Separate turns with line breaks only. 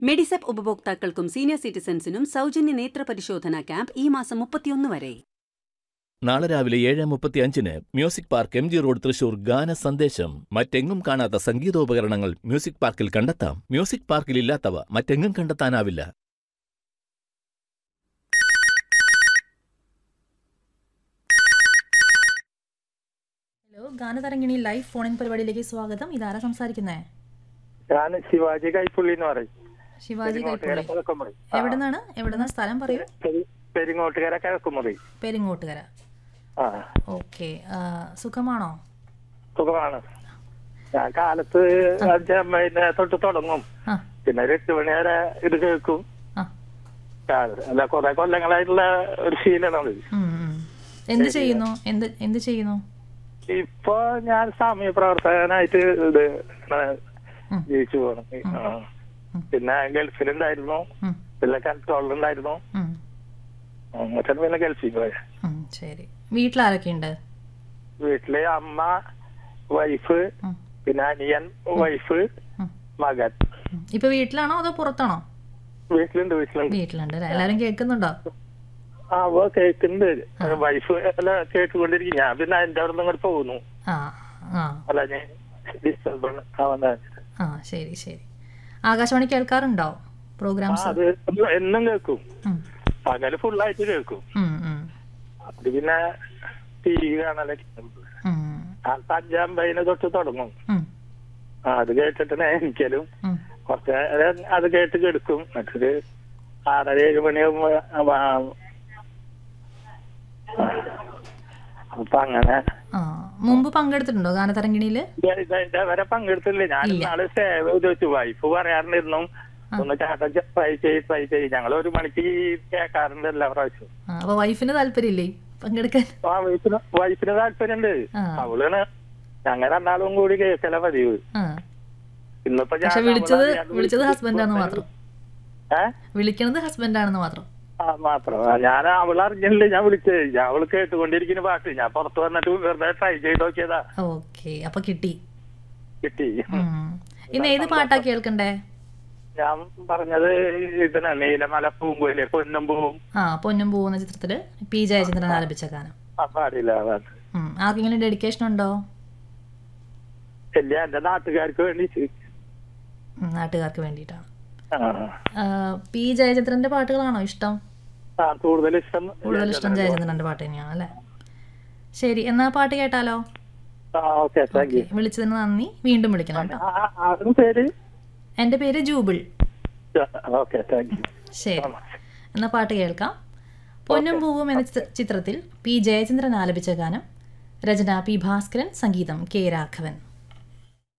MEDISEP ഉപഭോക്താക്കൾക്കും senior സിറ്റിസൺസിനും സൗജന്യ നേത്ര പരിശോധന ക്യാമ്പ് ഈ മാസം മുപ്പത്തിയൊന്ന് വരെ
നാളെ രാവിലെ ഏഴ് മുപ്പത്തി അഞ്ചിന് music park M G road Thrissur ഗാന സന്ദേശം മറ്റെങ്ങും കാണാത്ത സംഗീതോപകരണങ്ങൾ മ്യൂസിക് പാർക്കിൽ കണ്ടെത്താം മ്യൂസിക് പാർക്കിൽ ഇല്ലാത്തവ മറ്റെങ്ങും കണ്ടെത്താനാവില്ല
ഹലോ ഗാനതരംഗിണി ലൈവ് ഫോണിൻ പരിപാടിയിലേക്ക് സ്വാഗതം ഇതാരാ സംസാരിക്കുന്നേ
ഞാൻ ശിവാജി കൈപ്പുള്ളി എന്ന് പറയും
ശിവാജി
പെരിങ്ങോട്ടുകര
കൈപ്പുള്ളി
കിഴക്കുമുറി
എവിടെ നിന്നാണ് എവിടെ നിന്നാ സ്ഥലം പറയൂ
പെരി- പെരിങ്ങോട്ടുകര കിഴക്കുമുറി
പെരിങ്ങോട്ടുകര
ആ
ഓക്കെ സുഖമാണോ
സുഖമാണ് ഞാൻ കാലത്ത് അഞ്ചമ്മേനെ തൊട്ട് തുടങ്ങും
ആ
പിന്നെ ഒരു എട്ട് മണി വരെ ഇത് കേൾക്കും
ആ
കാ- അല്ല കുറെ കൊല്ലങ്ങളായിട്ടുള്ള ഒരു ശീലമാണ്
ഉം, ഉം. എന്ത് ചെയ്യുന്നു എന്ത് എന്ത് ചെയ്യുന്നു
ഇപ്പൊ ഞാൻ സാമൂഹ്യ പ്രവർത്തകനായിട്ട് ഇത് ഇങ്ങനെ
ഉം.
ജീവിച്ചു പോകണം ആ. പിന്നെ ഗൾഫിലുണ്ടായിരുന്നു
ഉം,
പിന്നെ കൺട്രോളിലുണ്ടായിരുന്നു
ഉം,
എന്നിട്ട് പിന്നെ ഗൾഫിൽ പോയ
ഉം, ശരി വീട്ടിലാരൊക്കെ ഉണ്ട്
വീട്ടില് അമ്മ വൈഫ്
ഉം,
പിന്നെ അനിയൻ വൈഫ്
ഉം,
മകൻ
ഉം. ഇപ്പൊ വീട്ടിലാണോ അതോ പുറത്താണോ
വീട്ടിലുണ്ട് വീട്ടിലുണ്ട്
വീട്ടിലുണ്ട് അല്ലേ എല്ലാരും കേൾക്കുന്നുണ്ടോ
ആ ഓ കേൾക്കുന്നുണ്ട് വൈഫ് അല്ല കേട്ടുകൊണ്ടിരിക്കും ഞാൻ പിന്നെ എന്റെ അവിടെ നിന്ന് ഇങ്ങോട്ട് പോകുന്നു
ആ ആ
അല്ല ഞാൻ ഡിസ്റ്റർബ് ആവുന്ന
ആ ശരി ശരി ആകാശവാണി കേൾക്കാറുണ്ടോ പ്രോഗ്രാംസ്
അത് എന്നും കേൾക്കും
ഉം,
പകല് ഫുള്ളായിട്ട് കേൾക്കും
ഉം, ഉം,
അത് പിന്നെ ടി വി കാണലൊക്കെ
ഉം,
ആ അഞ്ചാം പതിന് തൊട്ട് തുടങ്ങും
ഉം,
ആ അത് കേട്ടിട്ട് എനിക്കലും
ഉം.
കുറച്ച് നേരം അത് കേട്ട് കെടുക്കും മറ്റൊരു ആറര ഏഴ് മണിയാകുമ്പോ ആ, അപ്പൊ അങ്ങനെ
ആ മുമ്പ് പങ്കെടുത്തിട്ടുണ്ടോ ഗാനതരംഗിണിയില്
ഇത് ഇത് ഇതേവരെ പങ്കെടുത്തില്ല ഞാൻ
ഇല്ല.
നാളെ സേവ ചെയ്ത് വെച്ചു വൈഫ് പറയാറുണ്ടായിരുന്നു ഒന്ന് ചാട്ടം ട്രൈ ചെയ്ത് ട്രൈ ചെയ്ത് ഞങ്ങൾ ഒരു മണിക്ക് കേൾക്കാറുണ്ട് എല്ലാ പ്രാവശ്യവും
ആ, അപ്പൊ വൈഫിന് താല്പര്യമില്ലേ പങ്കെടുക്കാൻ
ആ വൈഫിന് വൈഫിന് താല്പര്യമുണ്ട്
ആ.
അവളാണ് ഞങ്ങൾ രണ്ടാളും കൂടി കേൾക്കല പതിവ്
ആ
ഇന്നിപ്പോ ഞാൻ
പക്ഷെ വിളിച്ചത്
അവളെ അറിയാതെ
വിളിച്ചത്
വിളിച്ചു.
ഹസ്ബൻഡാന്ന് മാത്രം
ഏ
വിളിക്കണത് ഹസ്ബൻഡാണെന്ന് മാത്രം
ആ മാത്രം ആ, ഞാൻ അവൾ അറിഞ്ഞില്ല ഞാൻ വിളിച്ചത് ഞാൻ അവള് കേട്ടുകൊണ്ടിരിക്കുന്ന പാട്ട് ഞാൻ പുറത്ത് വന്നിട്ട് വെറുതെ ട്രൈ ചെയ്ത് നോക്കിയതാ
ഓക്കെ അപ്പൊ കിട്ടി
കിട്ടി
ഉം. ഇന്ന് ഏത് പാട്ടാ കേൾക്കണ്ടേ
ഞാൻ പറഞ്ഞത് ഇതിനാ നീലമല പൂങ്കുയിലെ പൊന്നും പൂവും
ആ പൊന്നും പോകുന്ന ചിത്രത്തില് പി ജയചന്ദ്രൻ ആലപിച്ച ഗാനം
ആ പാടില്ല ആ പാട്ട്
ഉം. ആർക്കെങ്കിലും ഡെഡിക്കേഷൻ ഉണ്ടോ
ഇല്ല എന്റെ നാട്ടുകാർക്ക് വേണ്ടിട്ട്
ഉം, നാട്ടുകാർക്ക് വേണ്ടിയിട്ടാണ്
ആ
ആ, പി ജയചന്ദ്രന്റെ പാട്ടുകളാണോ ഇഷ്ടം
ആ കൂടുതൽ ഇഷ്ടം
കൂടുതൽ ഇഷ്ടം ജയചന്ദ്രന്റെ പാട്ട് തന്നെയാണ് അല്ലേ ശരി എന്നാ പാട്ട് കേട്ടാലോ
ആ ഓക്കെ താങ്ക് യു
വിളിച്ചതിന് നന്ദി വീണ്ടും വിളിക്കണം കേട്ടോ
ആരും പേര്
എൻ്റെ പേര് ജൂബിൾ
ഓക്കെ താങ്ക് യു
ശരി എന്ന പാട്ട് കേൾക്കാം പൊന്നും പൂവും എന്ന ചിത്ര- ചിത്രത്തിൽ പി ജയചന്ദ്രൻ ആലപിച്ച ഗാനം രചന പി ഭാസ്കരൻ സംഗീതം കെ രാഘവൻ